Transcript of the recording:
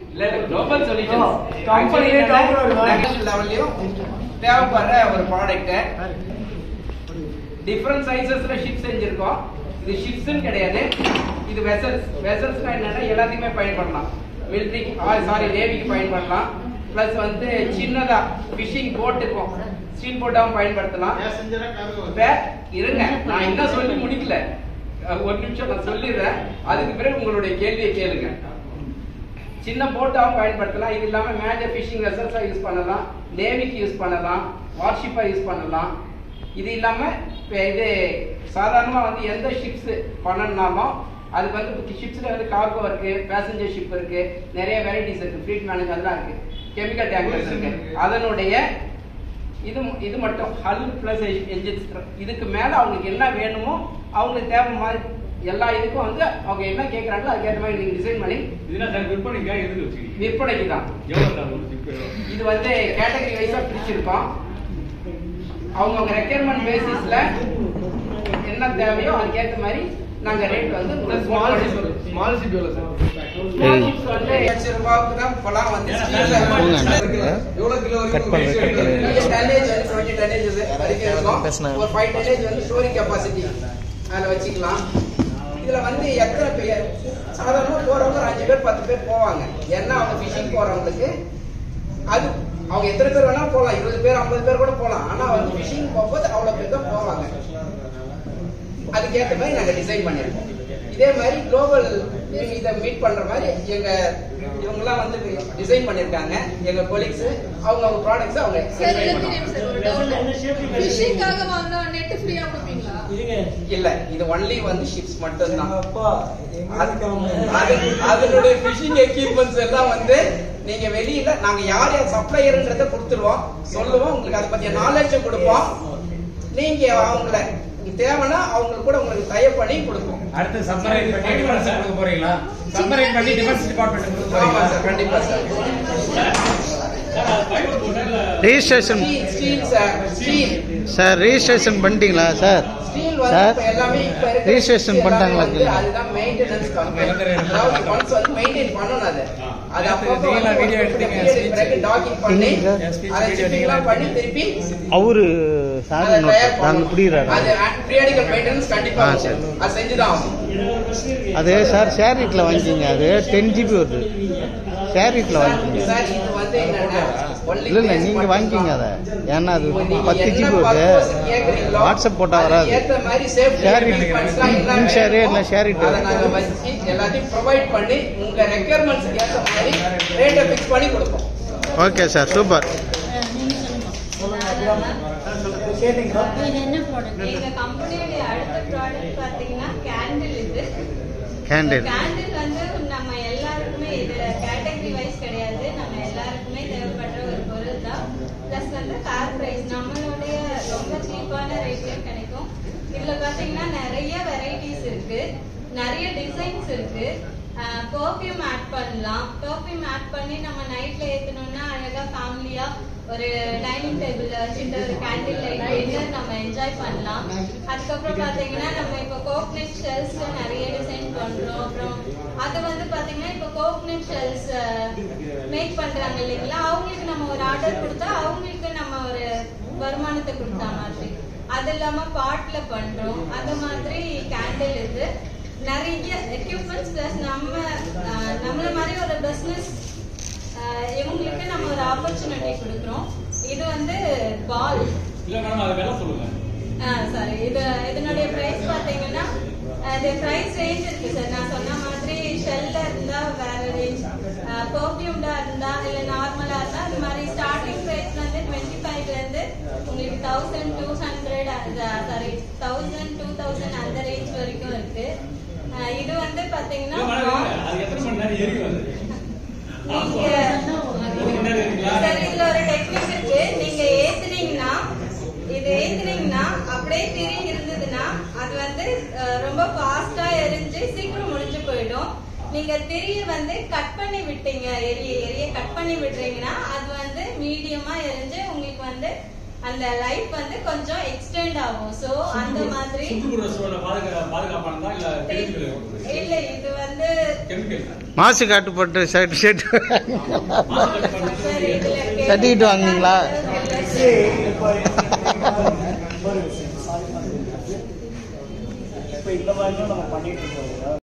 இல்ல இல்ல global solution ஆ, company யே top ல இருக்கா? நேஷனல் லெவல்லயும் தேவைப்படுற ஒரு ப்ராடக்ட் டிஃபரண்ட் சைஸஸ்ல ஷிப் செஞ்சிருக்கோம் இது ஷிப்ஸ்னு கிடையாது இது வெசல்ஸ் வெசல்ஸ்னா என்னன்னா எல்லாத்தையுமே பயன்படலாம் மிலிட்ரிக்கு சாரி நேவிக்கு பயன்படலாம் ப்ளஸ் வந்து சின்னதா ஃபிஷிங் போட் இருக்கும் ஸ்டீல் போட்டாவும் பயன்படுத்தலாம் இப்ப இருங்க நான் இன்னும் சொல்லி முடிக்கல அஹ் ஒரு நிமிஷம் நான் சொல்லிடுறேன் அதுக்கு பிறகு உங்களுடைய கேள்வியை கேளுங்க சின்ன போட்டாவும் பயன்படுத்தலாம் இது இல்லாம மேஜர் ஃபிஷிங் வெசல்ஸா யூஸ் பண்ணலாம் நேவிக்கு யூஸ் பண்ணலாம் வார்ஷிப்பா யூஸ் பண்ணலாம் இது இல்லாம இப்ப இது சாதாரணமா வந்து எந்த ஷிப்ஸ் பண்ணணும்னாலும் அதுக்கு வந்து ஷிப்ஸ்ல வந்து கார்கோ இருக்கு பேசஞ்சர் ஷிப் இருக்கு நிறைய வெரைட்டிஸ் இருக்கு ஃப்ளீட் மேனேஜ் அதெல்லாம் இருக்கு கெமிக்கல் டேங்கர்ஸ் இருக்கு அதனுடைய இது இது மட்டும் ஹல் பிளஸ் என்ஜின்ஸ் இதுக்கு மேல அவங்களுக்கு என்ன வேணுமோ அவங்களுக்கு தேவை மாதிரி எல்லா இதுக்கும் வந்து அவங்க என்ன கேட்கறாங்களோ அதுக்கேற்ற மாதிரி நீங்க டிசைன் பண்ணி இதெல்லாம் சார் விற்பனைக்கா எதுக்கு வச்சுக்கிறீங்க விற்பனைக்கு தான் எவ்வளவு சார் ஒரு சிப்பு இது வந்து கேட்டகரி வைஸா பிரிச்சிருக்கோம் அவங்க அவங்க ரெக்யர்மெண்ட் பேசிஸ்ல என்ன தேவையோ அதுக்கேற்ற மாதிரி நாங்க ரேட் வந்து ஸ்மால் ஸ்மால் ஷிப் எவ்வளோ சார் ஸ்மால் ஷிப்ஸ் வந்து லட்சம் ரூபாய்க்கு தான் இப்பெல்லாம் வந்து steel எவ்வளோ கிலோ Cut பண்ணு, cut பண்ணு. டன்னேஜ் வந்து டுவெண்ட்டி டன்னேஜ் வரைக்கும் இருக்கும் ஒரு ஃபைவ் டன்னேஜ் வந்து ஸ்டோரிங் கெப்பாசிட்டி அதில் வச்சுக்கலாம் இதுல வந்து எத்தனை பேர் சாதாரணமா போறவங்க ஒரு அஞ்சு பேர் பத்து பேர் போவாங்க ஏன்னா அவங்க ஃபிஷிங் போறவங்களுக்கு அது அவங்க எத்தனை பேர் வேணா போகலாம் இருபது பேர் ஐம்பது பேர் கூட போகலாம் ஆனா வந்து ஃபிஷிங் போகும்போது அவ்வளவு பேர் தான் போவாங்க அதுக்கேற்ற மாதிரி நாங்க டிசைன் பண்ணிருக்கோம் இதே மாதிரி குளோபல் இதை மீட் பண்ற மாதிரி எங்க இவங்கெல்லாம் வந்து டிசைன் பண்ணிருக்காங்க எங்க கொலீக்ஸ் அவங்க அவங்க ப்ராடக்ட்ஸ் அவங்க சார் design எனக்கு பண்ணுவாங்க. சார் ஒரு டவுட் ஃபிஷிங்காக வாங்கினா நெட் ஃப்ரீயா கொடுப்பீங்களா இல்ல இது ஒன்லி வந்து ஷிப்ஸ் மட்டும் தான் அதனுடைய ஃபிஷிங் எக்யூப்மெண்ட்ஸ் எல்லாம் வந்து நீங்க வெளியில நாங்க யார் யார் சப்ளையர்ன்றத கொடுத்துருவோம் சொல்லுவோம் உங்களுக்கு அதை பத்திய நாலேஜ் கொடுப்போம் நீங்க அவங்கள தேவைன்னா அவங்களுக்கு கூட உங்களுக்கு தயவு பண்ணி கொடுப்போம் அடுத்து சப்மரைன் பண்ணி டிஃபென்ஸ் கொடுக்க போறீங்களா சப்மரைன் பண்ணி டிஃபென்ஸ் டிபார்ட்மெண்ட் கொடுக்க ஆமா போறீங்களா சார் கண்டிப்பா சார் ஃபைபர் போட்டா registration steel steel sir steel sir registration பண்ணிட்டீங்களா சார் ஸ்டீல் வந்து சார், இப்ப எல்லாமே இப்ப இருக்க registration எல்லாமே பண்ணிட்டாங்களா வந்து இல்லையா? அதுதான் மெயின்டெனன்ஸ் கம்பெனி அதாவது ஒன்ஸ் வந்து மெயின்டைன் பண்ணணும் அது அது அப்பப்போ நீங்களா வந்து video ஒரு எடுத்தீங்க, period speech. பிறகு டாக்கிங் பண்ணி எங்க speech அதை video shipping எல்லாம் நீங்களா பண்ணி திருப்பி அவரு சார் அதை தயார் நாங்க பண்ணணும். புரியுறாரு அது பீரியாடிக்கல் மெயின்டெனன்ஸ் கண்டிப்பா ஆ, இருக்கும். சரி. அது செஞ்சுதான் ஆகணும் அது சார் ஷேரிட்ல வாங்கிக்கிங்க அது டென் ஜிபி வருது ஷேரிட்ல வாங்கிக்கிங்க சார் இது வந்து என்னன்னா only இல்ல இல்ல base நீங்க மட்டும் வாங்கிக்கிங்க தான். அதை ஏன்னா அது இப்போ நீங்க பத்து என்ன ஜிபி வருது purpose கேக்குறீங்களோ, வாட்ஸ்அப் போட்டா அதுக்கு வராது ஏத்த மாதிரி safety Share it. equipments எல்லாம் எல்லாமே In share, இருக்கும். இல்ல share it. அதை நாங்க வச்சு எல்லாத்தையும் ப்ரொவைட் பண்ணி உங்க ரெக்யர்மெண்ட்ஸ்க்கு ஏத்த மாதிரி ரேட்டை ஃபிக்ஸ் பண்ணி கொடுப்போம் ஓகே சார் சூப்பர் எங்க கம்பெனியோட அடுத்த ப்ராடக்ட் பாத்தீங்கன்னா கேண்டில் இது கேண்டில் கேண்டில் வந்து நம்ம எல்லாருக்குமே இதுல கேட்டகரி வைஸ் கிடையாது நம்ம எல்லாருக்குமே தேவைப்படுற ஒரு பொருள் தான் பிளஸ் வந்து ஃபேர் பிரைஸ் நம்மளுடைய ரொம்ப சீப்பான ரேட்லயும் கிடைக்கும் இதுல பாத்தீங்கன்னா நிறைய வெரைட்டிஸ் இருக்கு நிறைய டிசைன்ஸ் இருக்கு பர்ஃப்யூம் ஆட் பண்ணலாம் பர்ஃப்யூம் ஆட் பண்ணி நம்ம நைட்ல ஏத்தணும்னா அழகா ஃபேமிலியா ஒரு டைனிங் டேபிள்ல வச்சுட்டு ஒரு கேண்டில் லைட் டின்னர் நம்ம என்ஜாய் பண்ணலாம் அதுக்கப்புறம் பாத்தீங்கன்னா நம்ம இப்போ கோக்னட் ஷெல்ஸ்ல நிறைய டிசைன் பண்றோம் அப்புறம் அது வந்து பாத்தீங்கன்னா இப்போ கோக்னட் ஷெல்ஸ் மேக் பண்றாங்க இல்லைங்களா அவங்களுக்கு நம்ம ஒரு ஆர்டர் கொடுத்தா அவங்களுக்கு நம்ம ஒரு வருமானத்தை கொடுத்தா மாதிரி அது இல்லாம பாட்ல பண்றோம் அது மாதிரி கேண்டில் இது நிறைய எக்யூப்மெண்ட்ஸ் பிளஸ் நம்ம அஹ், நம்மள மாதிரி ஒரு பிசினஸ் இவங்களுக்கு நம்ம ஒரு ஆப்பர்ச்சுனிட்டி கொடுக்குறோம் இது வந்து பால் இல்ல மேடம் அது விலை சொல்லுங்க சாரி இது இதனுடைய பிரைஸ் பாத்தீங்கன்னா அது பிரைஸ் ரேஞ்ச் இருக்கு சார் நான் சொன்ன மாதிரி ஷெல்ல இருந்தா வேற ரேஞ்ச் பெர்ஃப்யூம்டா இருந்தா இல்ல நார்மலா இருந்தா அது மாதிரி ஸ்டார்டிங் பிரைஸ் வந்து டுவெண்ட்டி ஃபைவ்ல இருந்து உங்களுக்கு thousand two hundred sorry thousand two thousand அந்த ரேஞ்ச் வரைக்கும் இருக்கு அஹ் இது வந்து இல்ல மேடம் பாத்தீங்கன்னா அது எத்தனை மணி நேரம் எரியும் அது நீங்க சரி இதுல ஒரு டெக்னிக் இருக்கு நீங்க ஏத்துனீங்கன்னா இது ஏத்துனீங்கன்னா அப்படியே திரி இருந்ததுன்னா அது வந்து அஹ், ரொம்ப ஃபாஸ்டா எரிஞ்சு சீக்கிரம் முடிஞ்சு போயிடும் நீங்க திரிய வந்து கட் பண்ணி விட்டீங்க எரிய எரிய கட் பண்ணி விட்டுறீங்கன்னா அது வந்து மீடியமா எரிஞ்சு உங்களுக்கு வந்து அந்த லைஃப் வந்து கொஞ்சம் எக்ஸ்டெண்ட் ஆகும் சோ அந்த மாதிரி சுற்றுப்புற சூழலை பாதுகா பாதுகாப்பானதா இல்ல கெமிக்கல் இல்ல இது வந்து கெமிக்கல் மாசு காட்டுப்பட்ட ஷர்ட் ஷர்ட் சார் இதுல Certificate வாங்குனீங்களா? இப்போ இந்த மாதிரி நம்ம பண்ணிட்டு இருக்கோம்